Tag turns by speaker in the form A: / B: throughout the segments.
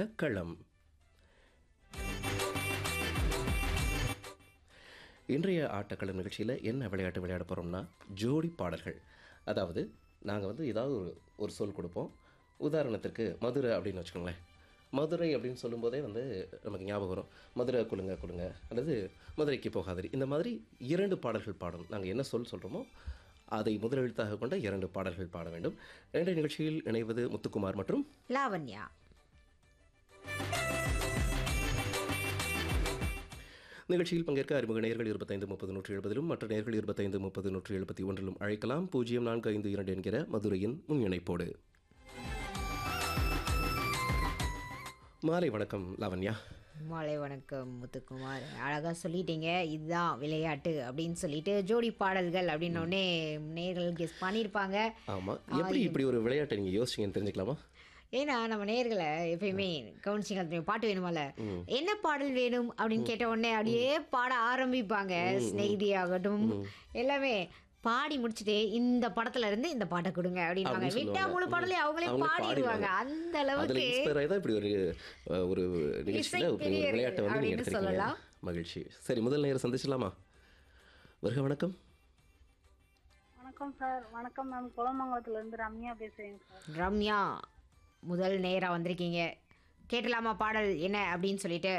A: ஆட்டக்களம் இன்றைய ஆட்டக்களம் நிகழ்ச்சியில் என்ன விளையாட்டு விளையாட போகிறோம்னா ஜோடி பாடல்கள் அதாவது நாங்கள் வந்து ஏதாவது ஒரு ஒரு சொல் கொடுப்போம் உதாரணத்திற்கு மதுரை அப்படின்னு வச்சுக்கோங்களேன் மதுரை அப்படின்னு சொல்லும்போதே வந்து நமக்கு ஞாபகம் வரும் மதுரை கொடுங்க கொடுங்க அல்லது மதுரைக்கு போகாதரி இந்த மாதிரி இரண்டு பாடல்கள் பாடணும் நாங்கள் என்ன சொல் சொல்கிறோமோ அதை முதலெழுத்தாக கொண்ட இரண்டு பாடல்கள் பாட வேண்டும் இன்றைய நிகழ்ச்சியில் இணைவது முத்துக்குமார் மற்றும்
B: லாவண்யா
A: நிகழ்ச்சியில் பங்கேற்க அறிமுக நேர்கள் இருபத்தைந்து முப்பது நூற்றி எழுபதிலும் மற்ற நேர்கள் இருபத்தைந்து முப்பது நூற்றி எழுபத்தி ஒன்றிலும் அழைக்கலாம் பூஜ்ஜியம் நான்கு ஐந்து இரண்டு என்கிற மதுரையின் முன் இணைப்போடு மாலை வணக்கம் லாவண்யா
B: மாலை வணக்கம் முத்துக்குமார் அழகா சொல்லிட்டீங்க இதுதான் விளையாட்டு அப்படின்னு சொல்லிட்டு ஜோடி பாடல்கள் அப்படின்னோடனே நேர்கள் கெஸ் பண்ணியிருப்பாங்க
A: ஆமாம் எப்படி இப்படி ஒரு விளையாட்டை நீங்கள் யோசிச்சீங்கன்னு தெரிஞ்சுக்கலாமா
B: ஏன்னா நம்ம நேர்களை எப்பயுமே கவனிச்சிங்க தெரியும் பாட்டு வேணுமல்ல என்ன பாடல் வேணும் அப்படின்னு கேட்ட உடனே அப்படியே பாட ஆரம்பிப்பாங்க ஸ்நேகிதி ஆகட்டும் எல்லாமே பாடி முடிச்சுட்டு இந்த படத்துல இருந்து இந்த பாட்டை கொடுங்க அப்படின்வாங்க
A: அப்படின்னு
B: விட்டா
A: சொல்லுவாங்க.
B: முழு பாடலே அவங்களே
A: அவங்களே
B: பாடிடுவாங்க
A: பாடிடுவாங்க.
B: அந்த
A: அதில்
B: அளவுக்கு
A: இன்ஸ்பயர் ஆகி தான் இப்படி ஒரு அஹ், ஒரு நிகழ்ச்சியில் இப்படி ஒரு
B: பிரியர்கள்
A: விளையாட்டை வந்து நீங்கள்
B: அப்படின்னு
A: எடுத்துருக்கீங்க
B: சொல்லலாம்.
A: மகிழ்ச்சி சரி முதல் நேரம் சந்திச்சிடலாமா வருக வணக்கம்
C: வணக்கம் சார் வணக்கம் மேம் குளமங்கலத்துல இருந்து ரம்யா பேசுறேங்க சார்
B: ரம்யா முதல் நேரா வந்திருக்கீங்க கேட்டலாமா பாடல் என்ன அப்படின்னு சொல்லிட்டு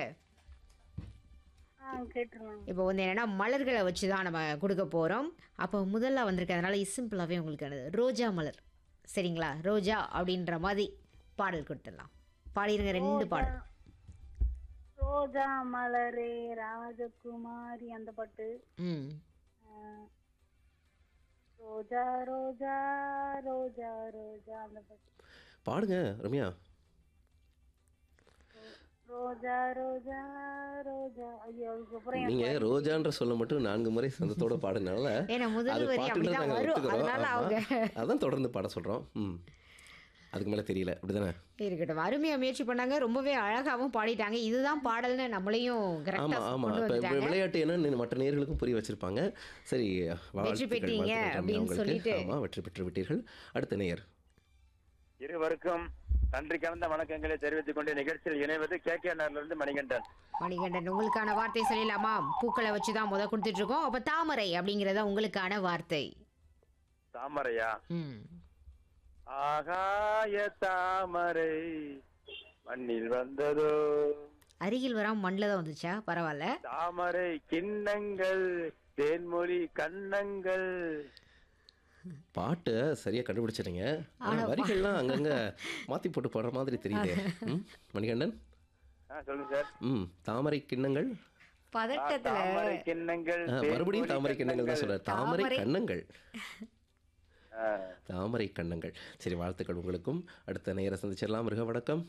C: ஆ கேட்டுருங்க
B: இப்போ வந்து என்னன்னா மலர்களை வச்சு தான் நம்ம கொடுக்க போகிறோம் அப்போ முதல்ல வந்திருக்கிறதுனால சிம்பிளாகவே உங்களுக்கு அது ரோஜா மலர் சரிங்களா ரோஜா அப்படின்ற மாதிரி பாடல் கொடுத்துடலாம் பாடிருங்க ரெண்டு பாடல்
C: ரோஜா மலரே ராஜகுமாரி அந்த பாட்டு
B: ம்
C: ஆ, ரோஜா ரோஜா ரோஜா ரோஜா அந்த பாட்டு
A: பாடுங்க ரம்யா
C: ரோஜா ரோஜா ரோஜா ஐயோ அதுக்கப்புறம் என்
A: நீங்க ரோஜான்ற சொல்ல மட்டும் நான்கு முறை சந்தத்தோட பாடுனால
B: ஏன்னா முதல்
A: அது
B: வரி
A: பாட்டுன்னு
B: அப்படிதான்
A: நாங்க
B: வரும்
A: ஒத்துக்கிறோம்.
B: அதனால
A: ஆமா.
B: அவங்க
A: அதான் தொடர்ந்து பாட சொல்றோம் ம் அதுக்கு மேல தெரியல அப்படிதானே
B: இருக்கட்டும் அருமையாக முயற்சி பண்ணாங்க ரொம்பவே அழகாகவும் பாடிட்டாங்க இதுதான் பாடல்னு நம்மளையும்
A: ஆமா
B: கரெக்டாக
A: ஆமா
B: கொண்டு
A: இப்ப
B: வந்துட்டாங்க
A: விளையாட்டு என்னன்னு மற்ற நேயர்களுக்கும் புரிய வச்சிருப்பாங்க சரி வாழ்த்துக்கள்,
B: பெற்றீங்க
A: வாழ்த்துக்கள் ரம்யா
B: அப்படின்னு
A: உங்களுக்கு.
B: சொல்லிட்டு.
A: ஆமா வெற்றி பெற்று விட்டீர்கள் அடுத்த நேயர்
D: இருவருக்கும் நன்றி கலந்த வணக்கங்களை தெரிவித்துக் கொண்டு நிகழ்ச்சியில் இணைவது கே கே இருந்து மணிகண்டன்
B: மணிகண்டன் உங்களுக்கான வார்த்தை சொல்லலாமா பூக்களை வச்சு தான் முத கொடுத்துட்டு இருக்கோம் அப்ப தாமரை அப்படிங்கறத உங்களுக்கான வார்த்தை
D: தாமரையா
B: ம்
D: ஆகாய தாமரை மண்ணில் வந்ததோ
B: அருகில் வராம மண்ணில் தான் வந்துச்சா பரவாயில்ல
D: தாமரை கிண்ணங்கள் தேன்மொழி கண்ணங்கள்
A: பாட்டை சரியா கண்டுபிடிச்சிட்டீங்க ஆனா வரிகள்லாம் அங்கங்க மாத்தி போட்டு பாடுற மாதிரி தெரியுதே ம், மணிகண்டன்
D: ஆ, சொல்லுங்க சார்
A: ம் தாமரை கிண்ணங்கள்
B: பதட்டத்துல
D: தாமரை கிண்ணங்கள்
A: ஆ, மறுபடியும்
D: தேன்மொழி
A: தாமரை கிண்ணங்கள் தான் சொல்றாரு தாமரை
B: தாமரை-
A: கண்ணங்கள்
D: ஆ,
A: தாமரை கண்ணங்கள் சரி வாழ்த்துக்கள் உங்களுக்கும் அடுத்த நேர சந்திச்சிடலாம் மிருக வணக்கம்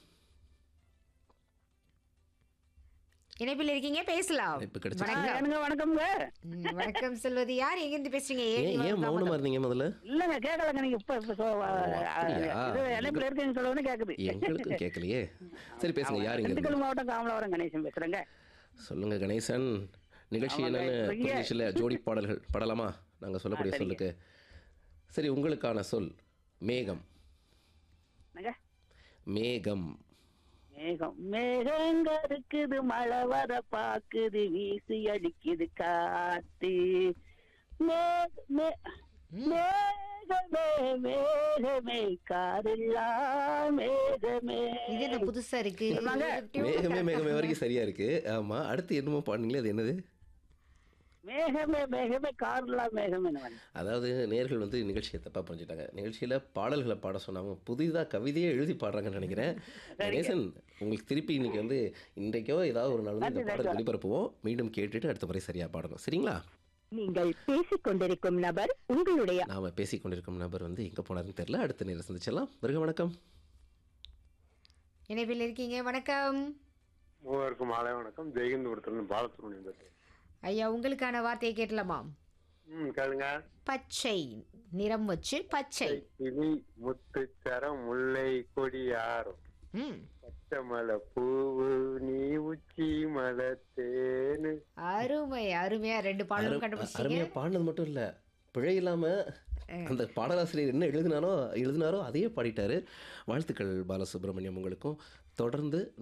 B: இணைப்பில் இருக்கீங்க பேசலாம்
A: இப்ப கிடைச்சிருச்சு.
B: வணக்கம்
E: எனக்கு வணக்கம்ங்க
B: ம், வணக்கம் சொல்வது யார் எங்க இருந்து பேசுறீங்க
A: ஏன்
B: ஏன்
A: ஏன்
B: இவ்வளவு
A: மௌனமா
B: தாமதம்?
A: இருந்தீங்க முதல்ல
E: இல்லங்க கேட்கலங்க நீங்க இப்ப இப்ப சொ-
A: அப்படியா?
E: இது இணைப்புல இருக்கீங்க சொல்லுவது கேக்குது
A: எங்களுக்கும் கேட்கலையே சரி பேசுங்க யார் இங்க இருந்து?
E: திண்டுக்கல் மாவட்டம் காமலாவரம் கணேசன் பேசுறேங்க
A: சொல்லுங்க கணேசன் நிகழ்ச்சி
E: ஆமாங்க,
A: என்னன்னு
E: பெரிய-
A: புரிஞ்சிச்சுல ஜோடி பாடல்கள் பாடலாமா நாங்க சொல்லக்கூடிய
E: ஆ, சரிங்க.
A: சொல்லுக்கு சரி உங்களுக்கான சொல் மேகம்
E: என்னங்க
A: மேகம்
E: மேகம் மேகங்க இருக்குது மழை வர பாக்குது வீசி அடிக்குது காத்து மேக- மே- மேகமே மேகமே காரெல்லாம் மேகமே
B: இது என்ன புதுசா இருக்கு
E: சொல்லுவாங்க.
A: மேகமே மேகமே வரைக்கும் சரியா இருக்கு ஆமா அடுத்து என்னமோ பாடுனீங்களே அது என்னது
E: மேகமே மேகமே காரெல்லாம் மேகமே
A: அதாவது நேர்கள் வந்து நிகழ்ச்சியை தப்பா புரிஞ்சுட்டாங்க நிகழ்ச்சியில பாடல்களை பாட சொன்னாங்க புதிதா கவிதையே எழுதி பாடுறாங்கன்னு நினைக்கிறேன் கணேசன் உங்களுக்கு திருப்பி இன்னைக்கு வந்து இன்றைக்கோ ஏதாவது ஒரு நாள் வந்து இந்த பாடல் ஒளிபரப்புவோம் மீண்டும் கேட்டுட்டு அடுத்த முறை சரியா பாடணும் சரிங்களா
E: நீங்கள் பேசிக் கொண்டிருக்கும் நபர் உங்களுடைய
A: நாம பேசிக் கொண்டிருக்கும் நபர் வந்து எங்க போனாருன்னு தெரியல அடுத்த நேரம் சந்திச்சிடலாம் மிருக வணக்கம்
B: இணைப்பில் இருக்கீங்க வணக்கம்
F: மூவருக்கும் மாலை வணக்கம் ஜெயகிந்த் கொடுத்துருந்து பாலசுப்ரமணியம் பேசுறேன்
B: ஐயா உங்களுக்கான வார்த்தையை கேட்டலாமா
F: ம் கேளுங்க
B: பச்சை நிறம் வச்சு பச்சை
F: கிளி முத்துச்சரம் முல்லை கொடியாரம்
B: ம்
F: பச்சை மலை பூவு நீ உச்சி மலை தேனு
B: அருமை அருமையா ரெண்டு பாடலும்
A: அரு-
B: கண்டுபிடிச்சீங்க
A: அருமையா பாடினது மட்டும் இல்ல பிழை இல்லாம அந்த பாடலாசிரியர் என்ன எழுதினாரோ எழுதினாரோ அதையே பாடிட்டாரு வாழ்த்துக்கள் பாலசுப்ரமணியம் உங்களுக்கும் தொடர்ந்து